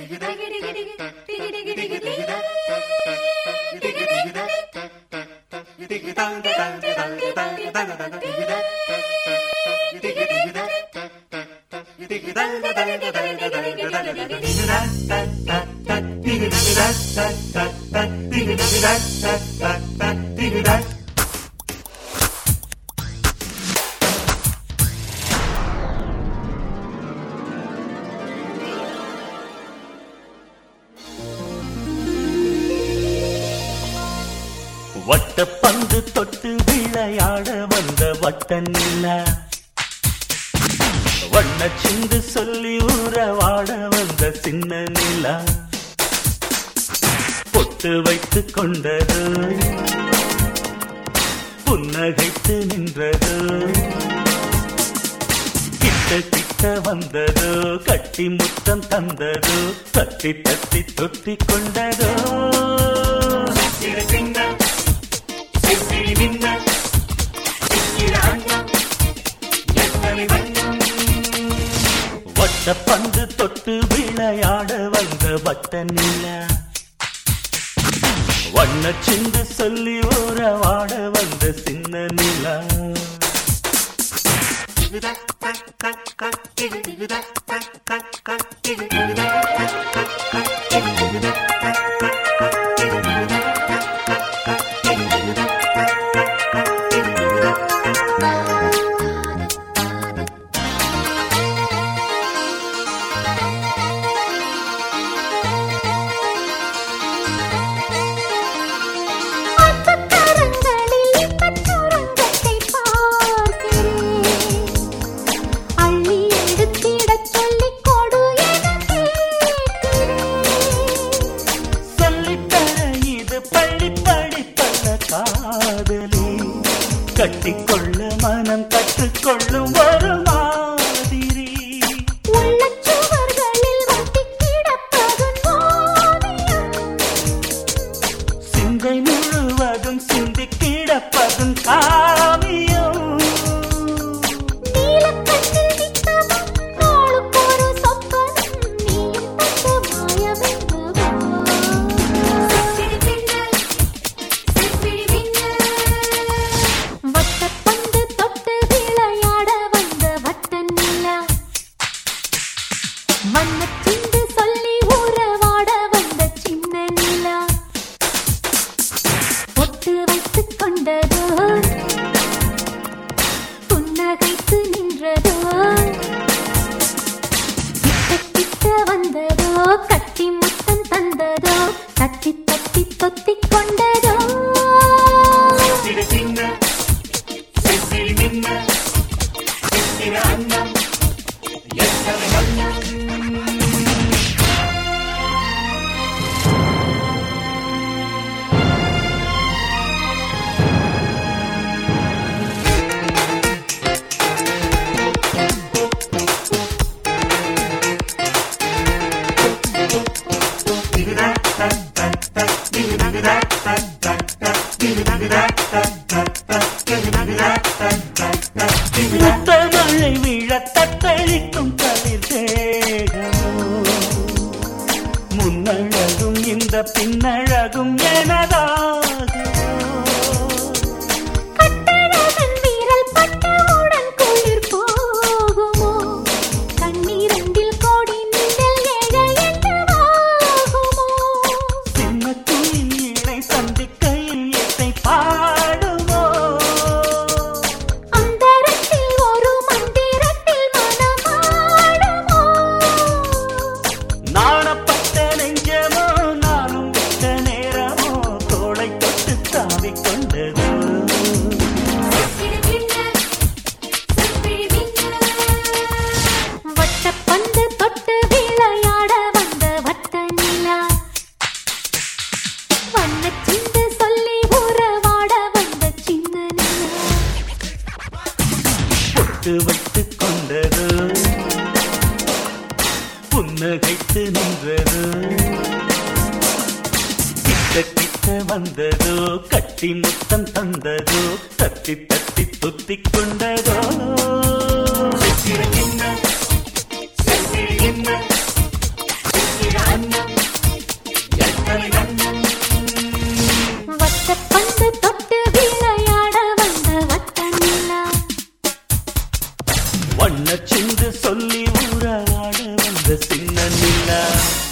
வட்ட பந்து தொட்டு விளையாட வந்த வட்ட நிலா வண்ண சிந்து சொல்லி ஊறவாட வந்த சின்ன நிலா பொட்டு வைத்துக் கொண்டது புன்னகைத்து நின்றது கிட்ட கிட்ட வந்ததோ கட்டி முத்தம் தந்ததோ தட்டி தட்டி தொட்டி கொண்டதோ வட்ட பந்து தொட்டு விளையாட வந்த வட்ட நிலா வண்ண சிந்து சொல்லி ஓரவாட வந்த சின்ன நிலா அத்தக்கரங்களில் பச்சுரங்கத்தை பார்க்கிறேன். அள்ளி எடுத்திடச் சொல்லிக் கொடு எனக் கேட்கிறேன். சொல்லித்தர இது பள்ளி படிப்பல்ல காதலி கட்டிக்கொள்ள மனம் கற்றுக்கொள்ளும் ஒரு மாதிரி உள்ளச் சுவர்களில் ஒட்டிக் கிடப்பதும் ஓவியம். சிந்தை முழுவதும் சிந்தி கிடப்பதும் காவியம் நீலக்கண்ணில் நித்தமும் நாளுக்கொரு சொப்பனம். நீயும் தந்த மாயமென்னவோ. வட்டப்பந்து தொட்டு விளையாட வந்த வட்ட நிலா மன்னச்சிந்து சொல்லி உறவாட வந்த சின்ன நிலா பொட்டு வைத்துக் கொண்டதோ புன்னகைத்து நின்றதோ கிட்ட கிட்ட வந்ததோ கட்டி முத்தம் தந்ததோ தட்டி தட்டி தொத்திக் கொண்டதோ முத்தமழை விழ தத்தளிக்கும் தளிர் தேகமோ முன்னழகும் இந்த பின்னழகும் எனதாகுமோ கட்டழகன் வீரல் பட்டவுடன் குளிர் போகுமோ கண்ணீரண்டில் கோடி மின்னல் ஏழ என்னவாகுமோ சின்ன குயில் இணை சந்திக்கையில் இசை பாடுமோ அந்தரத்தில் ஒரு மந்திரத்தில் மனமாடுமோ நாணப்பட்ட நெஞ்சமோ நானும் விட்ட நேரமோ தோளை தொட்டு தாவிக் கொண்டது வட்டப்பந்து தொட்டு விளையாட வந்த வட்ட நிலா வண்ணச்சிந்து சொல்லி உறவாட வந்த சின்ன நிலா பொட்டு வைத்துக் கொண்டது புன்னகைத்து நின்றது கிட்ட கிட்ட வந்ததோ கட்டி முத்தம் தந்ததோ தட்டி தட்டி துத்திக் கொண்டதோ என்ன எத்தனை கண்ணம் வட்டப் பந்து தொட்டு விளையாட வந்த வட்ட நிலா வண்ண சிந்து சொல்லி ஊராட வந்த சின்ன நிலா